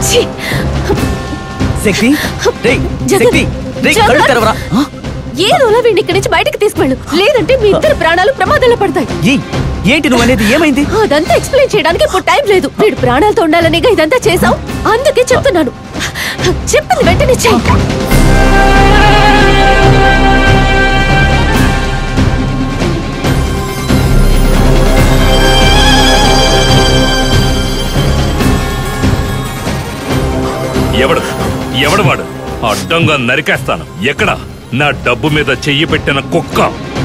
ఛీ! శక్తి రేయ్ జగన్! శక్తి రేయ్ కళ్ళు జగన్! తెరవరా ఆ? ఏదోలా వీడిని ఇక్కడి నుంచి బయటకు తీసుకెళ్ళు లేదంటే మీ ఇద్దరు ప్రాణాలు ప్రమాదంలో పడతాయి ఏయ్ ఏంటి నువ్వు అనేది ఏమైంది అదంతా ఎక్స్ప్లెయిన్ చేయడానికి ఇప్పుడు టైం లేదు వీడు ప్రాణాలతో ఉండాలనేగా ఇదంతా చేసావు అందుకే చెప్తున్నాను చెప్పింది వెంటనే చెయ్యి ఎవడు ఎవడు వాడు అడ్డంగా నరికేస్తాను ఎక్కడ నా డబ్బు మీద చెయ్యి పెట్టిన కుక్క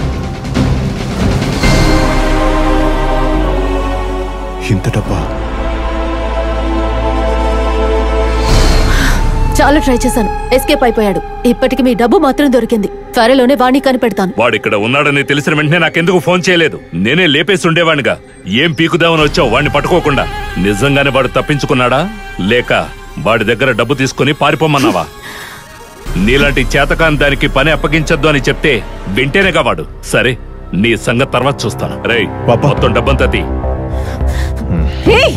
ఇంత డబ్బా చాలా ట్రై చేశాను ఎస్కేప్ అయిపోయాడు ఇప్పటికి మీ డబ్బు మాత్రం దొరికింది త్వరలోనే వాణ్ణి కనిపెడతాను వాడిక్కడ ఉన్నాడని తెలిసిన వెంటనే నాకెందుకు ఫోన్ చేయలేదు నేనే లేపేసి ఉండేవాడిగా ఏం పీకుదామని వచ్చావు వాడిని పట్టుకోకుండా నిజంగానే వాడు తప్పించుకున్నాడా లేక వాడి దగ్గర డబ్బు తీసుకుని పారిపోమన్నావా నీలాంటి చేతకాని దానికి పని అప్పగించొద్దు అని చెప్తే వింటేనేగా వాడు సరే నీ సంగతి తర్వాత చూస్తాను రేయ్ పాపా. మొత్తం డబ్బంతా తీ ఏయ్!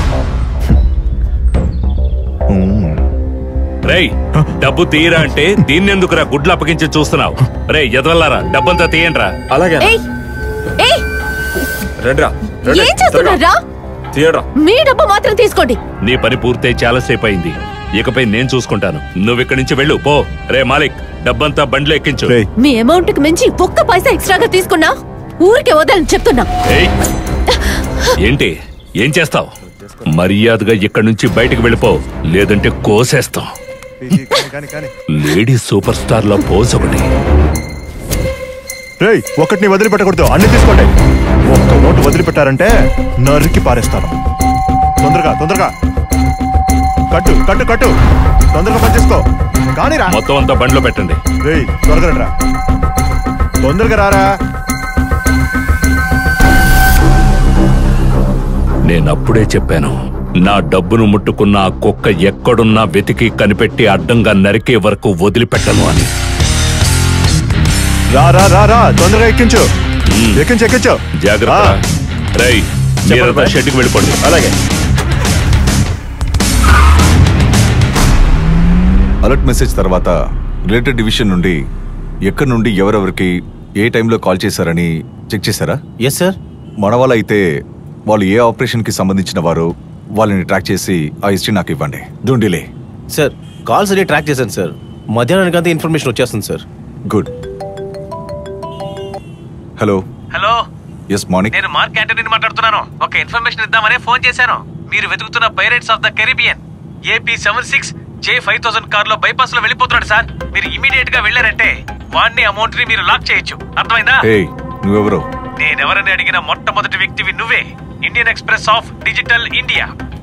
రేయ్ డబ్బు తీయరా అంటే దీన్నెందుకురా గుడ్లు అప్పగించి చూస్తున్నావు రేయ్ ఎదవల్లారా డబ్బంతా తీయండిరా అలాగే ఏయ్! ఏయ్! రండిరా ఏం చేస్తున్నారా తీయడ్రా మీ డబ్బు మాత్రం తీసుకోండి నీ పని పూర్తయి చాలాసేపు అయింది ఇకపై నేను చూసుకుంటాను నువ్వు ఇక్కడి నుంచి వెళ్ళు పో రే మాలిక్ డబ్బంతా బండ్లో ఎక్కించు రేయ్ మీ అమౌంట్ కి మించి ఒక్క పైసా ఎక్స్ట్రాగా తీసుకున్నా ఊరికే వదలని చెప్తున్నా ఏయ్! ఏంటి ఏం చేస్తావు మర్యాదగా ఇక్కడి నుంచి బయటికి వెళ్ళిపో లేదంటే కోసేస్తాం కానీ కానీ లేడీ సూపర్ స్టార్ లో పోజ్ ఒకటి రేయ్ ఒకటిని వదిలిపెట్టకూడదు అన్ని తీసుకోండి ఒక్క నోటు వదిలిపెట్టారంటే నరికి పారేస్తాను తొందరగా తొందరగా కట్టు కట్టు కట్టు తొందరగా పని చేసుకో కానీరా మొత్తం అంతా బండ్లో పెట్టండి రేయ్ త్వరగా రండిరా తొందరగా రారా నేనప్పుడే చెప్పాను నా డబ్బును ముట్టుకున్న ఆ కుక్క ఎక్కడున్నా వెతికి కనిపెట్టి అడ్డంగా నరికే వరకు వదిలిపెట్టను అని రా రా రా రా తొందరగా ఎక్కించు మ్మ్. ఎక్కించు ఎక్కించు జాగ్రత్త ఆ, రై మీరంతా బాయ్. షెడ్కి వెళ్ళిపోండి అలాగే అలర్ట్ మెసేజ్ తర్వాత రిలేటెడ్ డివిజన్ నుండి ఎక్కడి నుండి ఎవరెవరికి ఏ టైంలో కాల్ చేశారని చెక్ చేశారా ఎస్ సార్ మన వాళ్ళు అయితే వాళ్ళు ఏ ఆపరేషన్కి సంబంధించిన వారు వాళ్ళని ట్రాక్ చేసి ఆ హిస్టరీ నాకు ఇవ్వండి డోంట్ డిలే సార్ కాల్స్ అన్ని ట్రాక్ చేశాను సార్ మధ్యాహ్నానికి అంతా ఇన్ఫర్మేషన్ వచ్చేస్తుంది sir good hello hello yes morning నేను మార్క్ యాంటనీని మాట్లాడుతున్నాను ఒక ఇన్ఫర్మేషన్ ఇద్దామని ఫోన్ చేశాను మీరు వెతుకుతున్న pirates of the Caribbean AP seven six J five thousand car లో బైపాస్ లో వెళ్ళిపోతున్నాడు సార్ మీరు ఇమీడియట్ గా వెళ్ళారంటే వాడిని అమౌంట్ ని మీరు లాక్ చేయొచ్చు అర్థమైందా హే నువ్వెవరు నేనెవరని అడిగిన మొట్టమొదటి వ్యక్తివి నువ్వే Indian Express of digital India